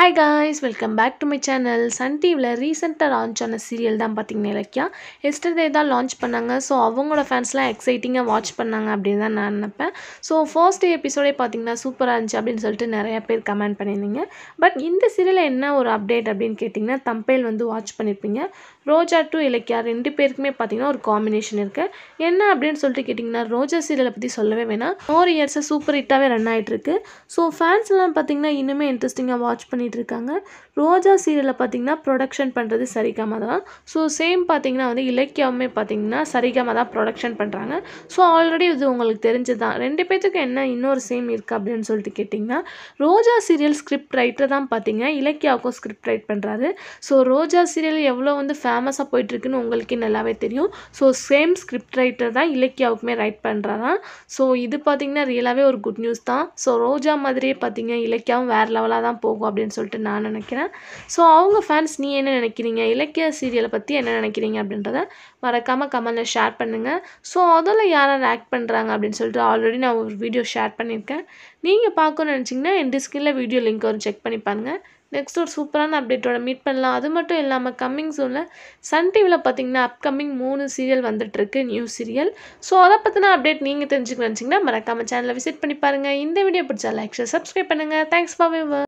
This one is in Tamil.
hi guys welcome back to my channel Sun டிவியில் ரீசெண்டாக லான்ச் ஆன சீரியல் தான் பார்த்தீங்கன்னா இலக்கியா எஸ்டர்டே தான் லான்ச் பண்ணாங்க ஸோ அவங்களோட ஃபேன்ஸ்லாம் எக்ஸைட்டிங்காக வாட்ச் பண்ணாங்க அப்படின்னு தான் நான் நினப்பேன் ஸோ ஃபர்ஸ்ட் எபிசோடே பார்த்தீங்கன்னா சூப்பராக இருந்துச்சு அப்படின்னு சொல்லிட்டு நிறைய பேர் கமெண்ட் பண்ணியிருந்தீங்க பட் இந்த சீரியலில் என்ன ஒரு அப்டேட் அப்படின்னு கேட்டிங்கன்னா தம்பேல் வந்து வாட்ச் பண்ணியிருப்பீங்க ரோஜா டு இலக்கியா ரெண்டு பேருக்குமே பார்த்தீங்கன்னா ஒரு காம்பினேஷன் இருக்குது என்ன அப்படின்னு சொல்லிட்டு கேட்டிங்கன்னா ரோஜா சீரியலை பற்றி சொல்லவே வேணாம் ஃபோர் இயர்ஸாக சூப்பர் ஹிட்டாகவே ரன் ஆகிட்டு இருக்கு ஸோ ஃபேன்ஸ்லாம் பார்த்தீங்கன்னா இன்னுமே இன்ட்ரெஸ்டிங்காக வாட்ச் பண்ணிட்டு இருக்காங்க ரோஜா சீரியலை பார்த்தீங்கன்னா ப்ரொடக்ஷன் பண்ணுறது சரிகமா தான் ஸோ சேம் பார்த்தீங்கன்னா வந்து இலக்கியாவுமே பார்த்தீங்கன்னா சரிகமா தான் ப்ரொடக்ஷன் பண்ணுறாங்க ஸோ ஆல்ரெடி இது உங்களுக்கு தெரிஞ்சது தான் ரெண்டு பேர்த்துக்கு என்ன இன்னொரு சேம் இருக்குது அப்படின்னு சொல்லிட்டு கேட்டிங்கன்னா ரோஜா சீரியல் ஸ்கிரிப்ட் ரைட்டர் தான் பார்த்தீங்கன்னா இலக்கியாவுக்கும் ஸ்கிரிப்ட் ரைட் பண்ணுறாரு ஸோ ரோஜா சீரியல் எவ்வளோ வந்து ஃபேமஸாக போயிட்டுருக்குன்னு உங்களுக்கே நல்லாவே தெரியும் ஸோ சேம் ஸ்கிரிப்ட் ரைட்டர் தான் இலக்கியாவுக்குமே ரைட் பண்ணுறாராம் ஸோ இது பார்த்தீங்கன்னா ரியலாகவே ஒரு குட் நியூஸ் தான் ஸோ ரோஜா மாதிரியே பார்த்தீங்க இலக்கியாவும் வேறு லெவலாக தான் போகும் அப்படின்னு சொல்லிட்டு நான் நினைக்கிறேன் ஸோ அவங்க ஃபேன்ஸ் நீ என்ன நினைக்கிறீங்க இலக்கிய சீரியலை பற்றி என்ன நினைக்கிறீங்க அப்படின்றத மறக்காமல் கமெண்டில் ஷேர் பண்ணுங்கள் ஸோ அதில் யாரார் ஆக்ட் பண்ணுறாங்க அப்படின்னு சொல்லிட்டு ஆல்ரெடி நான் ஒரு வீடியோ ஷேர் பண்ணியிருக்கேன் நீங்கள் பார்க்கணும்னு நினச்சிங்கன்னா என் டிஸ்கிரில் வீடியோ லிங்க் வரும் செக் பண்ணி பாருங்கள் நெக்ஸ்ட் ஒரு சூப்பரான அப்டேட்டோட மீட் பண்ணலாம் அது மட்டும் இல்லாமல் கம்மிங் சூனில் சன் டிவியில் பார்த்தீங்கன்னா அப்கமிங் மூணு சீரியல் வந்துட்டுருக்கு நியூ சீரியல் ஸோ அதை பற்றின அப்டேட் நீங்கள் தெரிஞ்சுக்க நினச்சிங்கன்னா மறக்காமல் சேனலை விசிட் பண்ணி பாருங்கள் இந்த வீடியோ பிடிச்சா லைக் சப்ஸ்கிரைப் பண்ணுங்கள் தேங்க்ஸ் ஃபார் விவர்